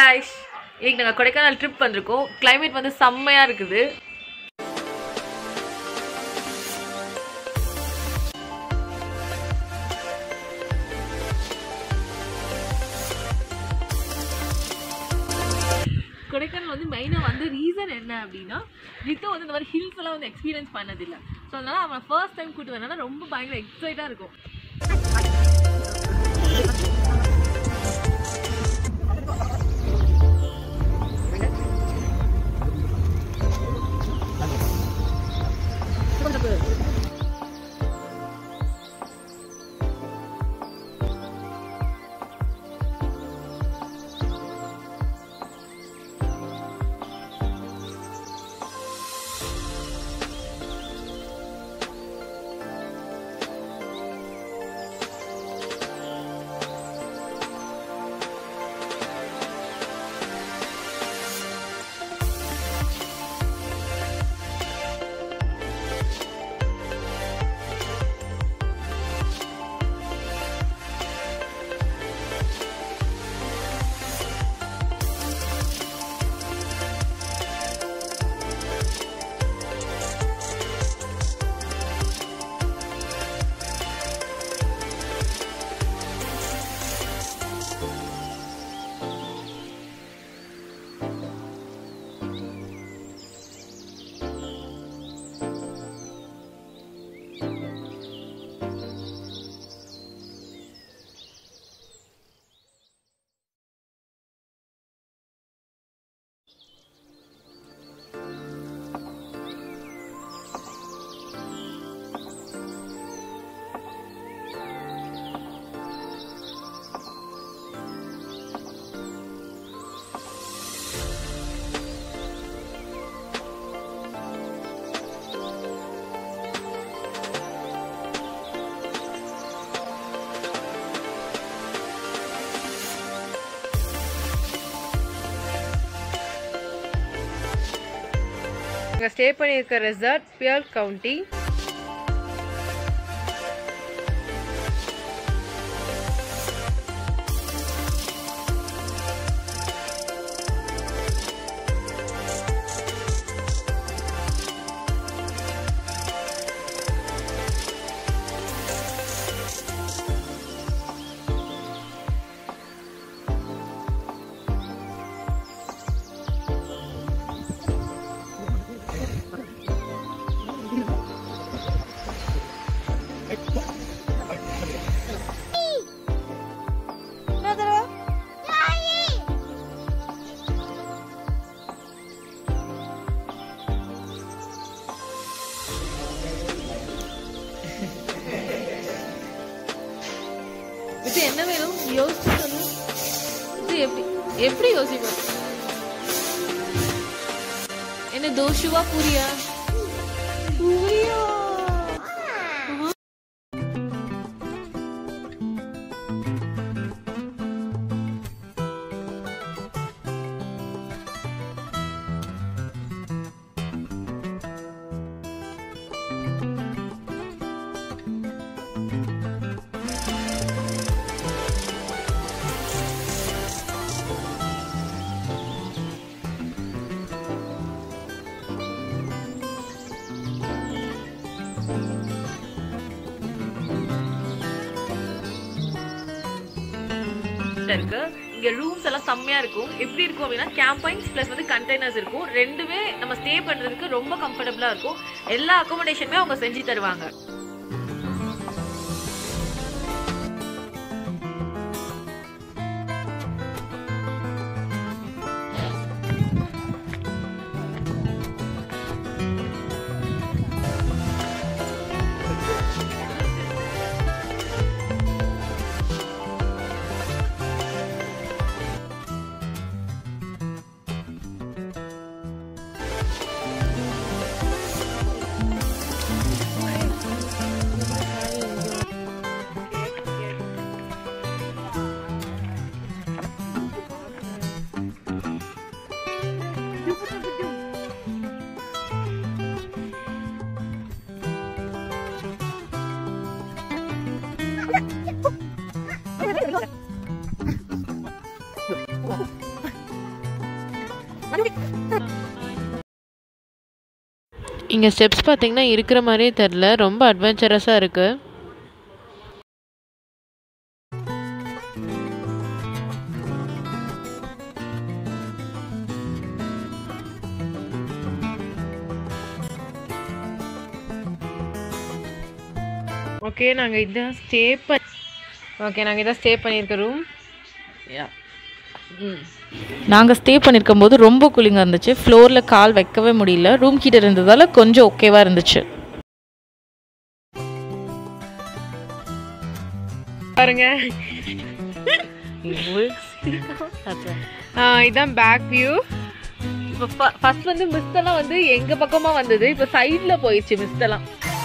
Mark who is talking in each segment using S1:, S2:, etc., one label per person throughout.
S1: Guys இன்னைக்கு நாங்கள் Kodaikanal trip வந்திருக்கோம் climate வந்து செம்மையாக இருக்குது கொடைக்கானல் வந்து மெயினாக வந்து ரீசன் என்ன அப்படின்னா ரித்து வந்து இந்த மாதிரி ஹில்ஸ் எல்லாம் வந்து எக்ஸ்பீரியன்ஸ் பண்ணதில்லை ஸோ அதனால அவன் ஃபர்ஸ்ட் டைம் கூட்டு வரனால ரொம்ப பயங்கர எக்ஸைட்டாக இருக்கும்
S2: நாங்கள் ஸ்டே பண்ணியிருக்க ரெசார்ட் பியர் கவுண்டி
S1: இது என்ன வேணும் யோசிச்சு சொல்லு இது எப்படி எப்படி யோசிப்போம் என்ன தோஷுவா பூரியா பூரியா இருக்கு இங்க ரூம்ஸ் எல்லாம் செம்மையா இருக்கும் எப்படி இருக்கும் அப்படின்னா கேம்பைன்ஸ் பிளஸ் வந்து கண்டெய்னர்ஸ் இருக்கும் ரெண்டுமே நம்ம ஸ்டே பண்றதுக்கு ரொம்ப கம்ஃபர்டபுளா இருக்கும் எல்லா அகாமடேஷனுமே அவங்க செஞ்சு தருவாங்க
S2: இங்கே ஸ்டெப்ஸ் பார்த்தீங்கன்னா இருக்கிற மாதிரியே தெரில ரொம்ப அட்வென்ச்சரஸாக இருக்குது ஓகே நாங்கள் இதான் ஸ்டே பண்ண ஓகே நாங்கள் இதான் ஸ்டே பண்ணியிருக்க ரூம்
S3: நாங்கள் ஸ்டே பண்ணியிருக்கும் போது ரொம்ப கூலிங்காக இருந்துச்சு ஃப்ளோரில் கால் வைக்கவே முடியல ரூம் கிட்ட இருந்ததால் கொஞ்சம் ஓகேவாக இருந்துச்சு
S2: பாருங்க ஆ, இதான் பேக் வியூ
S1: இப்போ ஃபர்ஸ்ட் வந்து மிஸ்டெல்லாம் வந்து எங்க பக்கமா வந்தது இப்போ சைடுல போயிடுச்சு மிஸ்டெல்லாம்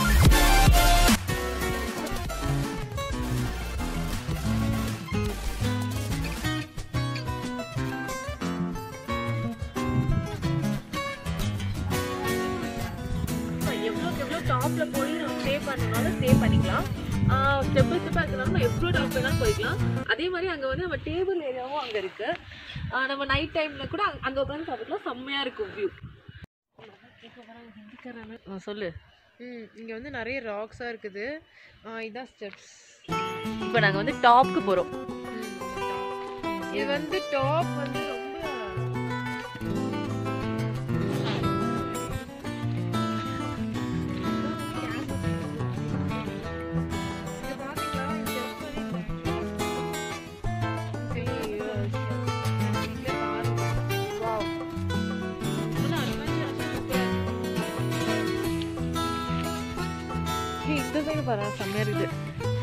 S1: எவ்வளோக்கு எவ்வளோ டாப்ல போய் நம்ம ஸ்டே பண்ணனாலும் ஸ்டே பண்ணிக்கலாம் ஸ்டெப் பை ஸ்டெப்பாக இருக்கிறனால நம்ம எவ்வளோ டாப் வேணாலும் போய்க்கலாம் அதே மாதிரி அங்கே வந்து நம்ம டேபிள் ஏரியாவும் அங்கே இருக்கு ஆஹ் நம்ம நைட் டைம்ல கூட அங்க- அங்க உட்காந்து சாப்பிடலாம் செம்மையா இருக்கும் வியூ சொல்லு
S2: ம் இங்கே வந்து நிறைய ராக்ஸாக இருக்குது ஆ, இதான் ஸ்டெப்ஸ்
S1: இப்போ நாங்க வந்து டாப்க்கு போறோம்
S2: இது வந்து டாப் வந்து ரொம்ப இங்க பாத்தீங்களா? இந்த steps வந்து இங்க இங்க பாருங்க. Wow. நல்லா adventurous ஆ சூப்பரா இருக்கு.
S1: ஏய், இந்த சைடு பாரு செம்மையா இருக்குது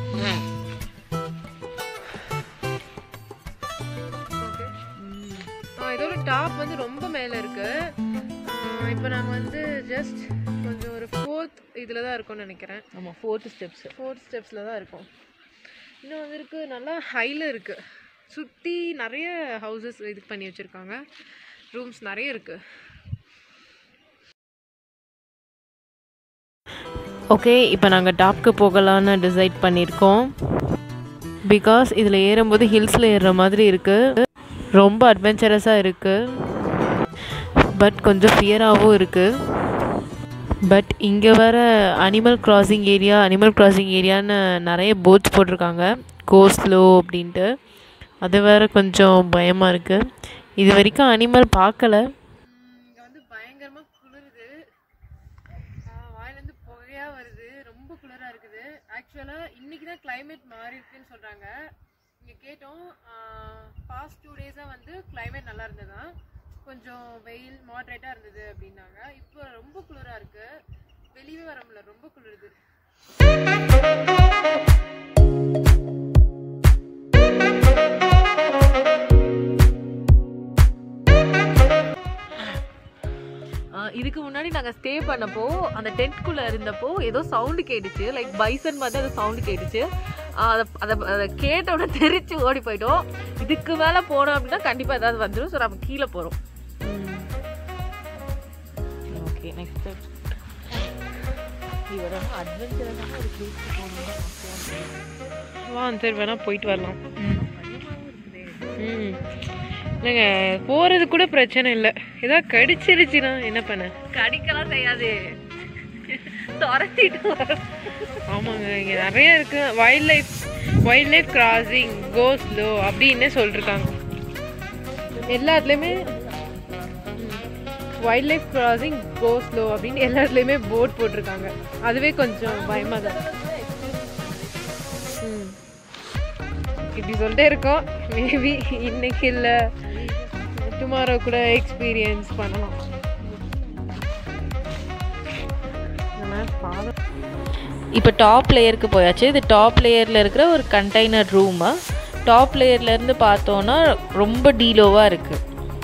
S2: Okay. ஆ, இதோட டாப் வந்து ரொம்ப மேலே இருக்கு இப்போ நாங்கள் வந்து ஜஸ்ட் கொஞ்சம் ஒரு ஃபோர்த் இதில் தான் இருக்கோம்னு நினைக்கிறேன்
S1: ஆமா ஃபோர்த் ஸ்டெப்ஸ்
S2: ஃபோர்த் ஸ்டெப்ஸில் தான் இருக்கோம் இன்னும் வந்து இருக்கு நல்லா ஹையில் இருக்கு சுற்றி நிறைய ஹவுசஸ் இது பண்ணி வச்சுருக்காங்க ரூம்ஸ் நிறைய இருக்கு
S3: ஓகே இப்போ நாங்கள் டாப்க்கு போகலான்னு டிசைட் பண்ணியிருக்கோம் பிகாஸ் இதில் ஏறும்போது ஹில்ஸில் ஏறுற மாதிரி இருக்குது ரொம்ப அட்வென்ச்சரஸாக இருக்குது பட் கொஞ்சம் ஃபியராகவும் இருக்குது பட் இங்கே வர animal crossing area animal crossing ஏரியான்னு நிறைய போட்ஸ் போட்டிருக்காங்க கோஸ்லோ அப்படின்ட்டு அது வேற கொஞ்சம் பயமாக இருக்குது இது வரைக்கும் அனிமல் பார்க்கல
S2: இங்கே வந்து பயங்கரமாக குளிருது வாயிலேருந்து புகையாக வருது ரொம்ப குளிராக இருக்குது ஆக்சுவலாக இன்னைக்கு தான் climate மாறி இருக்குன்னு சொல்கிறாங்க இங்கே கேட்டோம் பாஸ்ட் டூ டேஸாக வந்து climate நல்லா இருந்ததா கொஞ்சம் வெயில் மாட்ரேட்டாக இருந்தது அப்படின்னாங்க இப்போ ரொம்ப குளிராக இருக்குது வெளியவே வர முடியல ரொம்ப குளிருது
S1: இதுக்கு முன்னாடி நாங்க ஸ்டே பண்ணப்போ அந்த டென்ட்குள்ள இருந்தப்போ ஏதோ சவுண்டு கேட்டுச்சு லைக் பைசன் மாதிரி அது சவுண்டு கேட்டுச்சு ஆஹ் அதை அதை அதை கேட்ட உடனே தெரிச்சு ஓடி போயிட்டோம் இதுக்கு மேல போனோம் அப்படின்னா கண்டிப்பா ஏதாவது வந்துடும் ஸோ நம்ம கீழே போறோம்
S3: ஓகே நெக்ஸ்ட்
S1: இதோட அட்வென்ச்சரஸான ஒரு பிளேஸ் போகணும்
S2: வா சரி வேணா போயிட்டு வரலாம் ம் இல்லைங்க போகிறது கூட பிரச்சனை இல்லை ஏதாவது கடிச்சிருச்சுன்னா என்ன பண்ண
S1: கடிக்கலாம் செய்யாது துரத்திட்டு வரும்
S2: ஆமாங்க இங்கே நிறைய இருக்கு wild life wild life crossing go slow அப்படின்னு சொல்லிருக்காங்க எல்லாத்துலேயுமே wild life crossing go slow அப்படின்னு எல்லாத்துலேயுமே போர்ட் போட்டிருக்காங்க அதுவே கொஞ்சம் பயமாக தான் ம். இப்படி சொல்லிட்டே இருக்கோம் மேபி இன்னைக்கு இல்லை டுமாரோ கூட எக்ஸ்பீரியன்ஸ் பண்ணலாம் நம்ம பாதம்
S3: இப்போ டாப் லேயருக்கு போயாச்சு இது டாப் லேயரில் இருக்கிற ஒரு கண்டெய்னர் ரூமு டாப் லேயர்லேருந்து பார்த்தோன்னா ரொம்ப டீலோவாக இருக்குது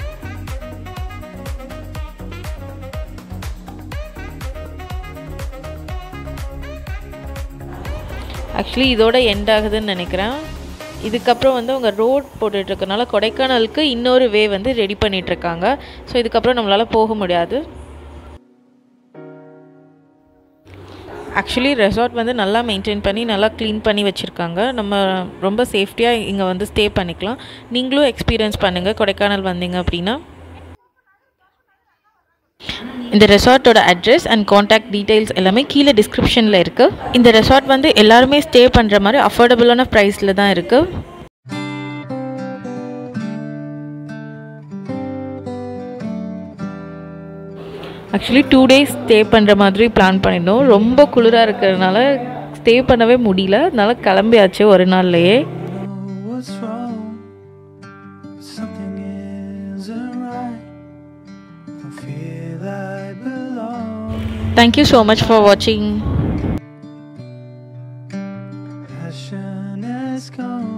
S3: ஆக்சுவலி இதோட எண்ட் ஆகுதுன்னு நினைக்கிறேன் இதுக்கப்புறம் வந்து அவங்க ரோட் போட்டுட்ருக்கனால கொடைக்கானலுக்கு இன்னொரு வே வந்து ரெடி பண்ணிகிட்ருக்காங்க ஸோ இதுக்கப்புறம் நம்மளால் போக முடியாது ஆக்சுவலி ரெசார்ட் வந்து நல்லா மெயின்டைன் பண்ணி நல்லா க்ளீன் பண்ணி வச்சுருக்காங்க நம்ம ரொம்ப சேஃப்டியாக இங்கே வந்து ஸ்டே பண்ணிக்கலாம் நீங்களும் எக்ஸ்பீரியன்ஸ் பண்ணுங்கள் கொடைக்கானல் வந்தீங்க அப்படின்னா இந்த ரெசார்ட்டோட அட்ரஸ் அண்ட் காண்டாக்ட் டீட்டெயில்ஸ் எல்லாமே கீழே டிஸ்கிரிப்ஷனில் இருக்குது இந்த ரெசார்ட் வந்து எல்லாருமே ஸ்டே பண்ணுற மாதிரி அஃபோர்டபுளான ப்ரைஸில் தான் இருக்குது ஆக்சுவலி டூ டேஸ் ஸ்டே பண்ணுற மாதிரி பிளான் பண்ணியிருந்தோம் ரொம்ப குளிராக இருக்கிறதுனால ஸ்டே பண்ணவே முடியல அதனால கிளம்பியாச்சு ஒரு நாள்லையே
S4: know what's wrong, but something isn't right. I feel I belong.
S3: Thank you so much for வாட்சிங்
S4: Passion has gone.